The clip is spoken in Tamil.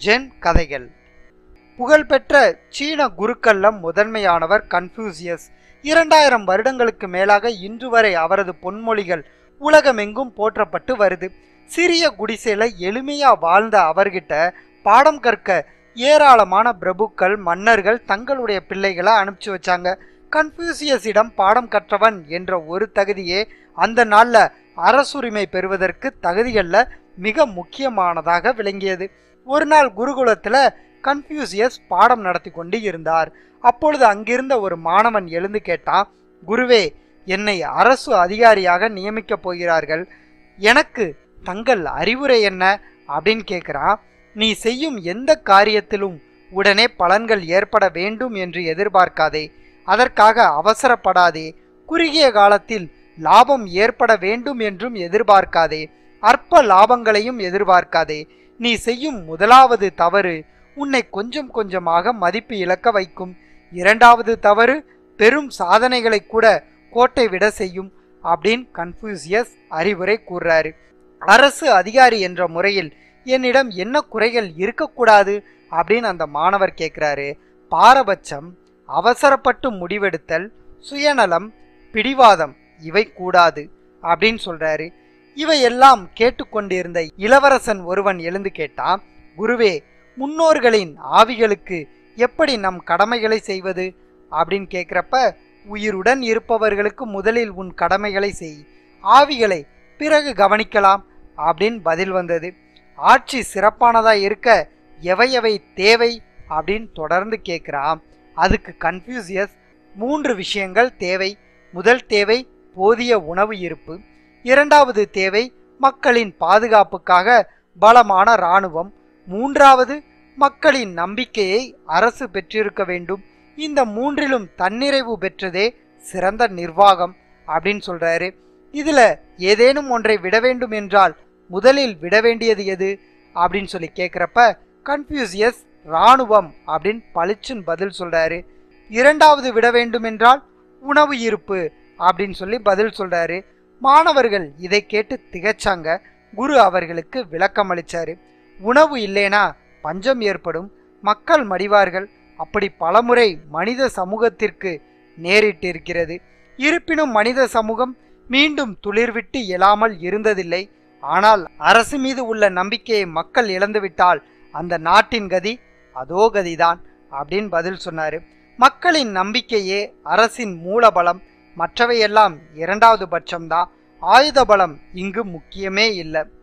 ஜென் கதைகள் புகழ்பெற்ற சீன குருக்கள்ல முதன்மையானவர் கன்ஃபூசியஸ் இரண்டாயிரம் வருடங்களுக்கு மேலாக இன்று வரை அவரது பொன்மொழிகள் உலகமெங்கும் போற்றப்பட்டு வருது சிறிய குடிசையில எளிமையா வாழ்ந்த அவர்கிட்ட பாடம் கற்க ஏராளமான பிரபுக்கள் மன்னர்கள் தங்களுடைய பிள்ளைகளை அனுப்பிச்சு வச்சாங்க கன்ஃபூசியஸிடம் பாடம் கற்றவன் என்ற ஒரு தகுதியே அந்த நாள்ல அரசுரிமை பெறுவதற்கு தகுதிகள்ல மிக முக்கியமானதாக விளங்கியது ஒரு நாள் குருகுலத்துல கன்ஃபியூசியஸ் பாடம் நடத்தி கொண்டு இருந்தார் அப்பொழுது அங்கிருந்த ஒரு மாணவன் எழுந்து கேட்டான் குருவே என்னை அரசு அதிகாரியாக நியமிக்கப் போகிறார்கள் எனக்கு தங்கள் அறிவுரை என்ன அப்படின்னு கேட்குறான் நீ செய்யும் எந்த காரியத்திலும் உடனே பலன்கள் ஏற்பட வேண்டும் என்று எதிர்பார்க்காதே அதற்காக அவசரப்படாதே குறுகிய காலத்தில் லாபம் ஏற்பட வேண்டும் என்றும் எதிர்பார்க்காதே அற்ப லாபங்களையும் எதிர்பார்க்காதே நீ செய்யும் முதலாவது தவறு உன்னை கொஞ்சம் கொஞ்சமாக மதிப்பு இழக்க வைக்கும் இரண்டாவது தவறு பெரும் சாதனைகளை கூட கோட்டை விட செய்யும் அப்படின்னு கன்ஃபூசியஸ் அறிவுரை கூறுறாரு அரசு அதிகாரி என்ற முறையில் என்னிடம் என்ன குறைகள் இருக்கக்கூடாது அப்படின்னு அந்த மாணவர் கேட்குறாரு பாரபட்சம் அவசரப்பட்டு முடிவெடுத்தல் சுயநலம் பிடிவாதம் இவை கூடாது அப்படின்னு சொல்றாரு இவையெல்லாம் கேட்டுக்கொண்டிருந்த இளவரசன் ஒருவன் எழுந்து கேட்டான் குருவே முன்னோர்களின் ஆவிகளுக்கு எப்படி நம் கடமைகளை செய்வது அப்படின்னு கேட்குறப்ப உயிருடன் இருப்பவர்களுக்கு முதலில் உன் கடமைகளை செய் ஆவிகளை பிறகு கவனிக்கலாம் அப்படின்னு பதில் வந்தது ஆட்சி சிறப்பானதா இருக்க எவை எவை தேவை அப்படின்னு தொடர்ந்து கேட்குறான் அதுக்கு கன்ஃபியூசியஸ் மூன்று விஷயங்கள் தேவை முதல் தேவை போதிய உணவு இருப்பு இரண்டாவது தேவை மக்களின் பாதுகாப்புக்காக பலமான இராணுவம் மூன்றாவது மக்களின் நம்பிக்கையை அரசு பெற்றிருக்க வேண்டும் இந்த மூன்றிலும் தன்னிறைவு பெற்றதே சிறந்த நிர்வாகம் அப்படின்னு சொல்றாரு இதுல ஏதேனும் ஒன்றை விட வேண்டும் என்றால் முதலில் விட வேண்டியது எது அப்படின்னு சொல்லி கேட்குறப்ப கன்ஃபியூசியஸ் இராணுவம் அப்படின்னு பளிச்சுன்னு பதில் சொல்றாரு இரண்டாவது விட வேண்டும் என்றால் உணவு இருப்பு அப்படின்னு சொல்லி பதில் சொல்றாரு மாணவர்கள் இதை கேட்டு திகைச்சாங்க குரு அவர்களுக்கு விளக்கம் அளிச்சாரு உணவு இல்லைனா பஞ்சம் ஏற்படும் மக்கள் மடிவார்கள் அப்படி பலமுறை மனித சமூகத்திற்கு நேரிட்டிருக்கிறது இருப்பினும் மனித சமூகம் மீண்டும் துளிர்விட்டு எழாமல் இருந்ததில்லை ஆனால் அரசு மீது உள்ள நம்பிக்கையை மக்கள் இழந்துவிட்டால் அந்த நாட்டின் கதி அதோ கதிதான் அப்படின்னு பதில் சொன்னாரு மக்களின் நம்பிக்கையே அரசின் மூலபலம் மற்றவையெல்லாம் இரண்டாவது பட்சம்தான் ஆயுத பலம் இங்கு முக்கியமே இல்லை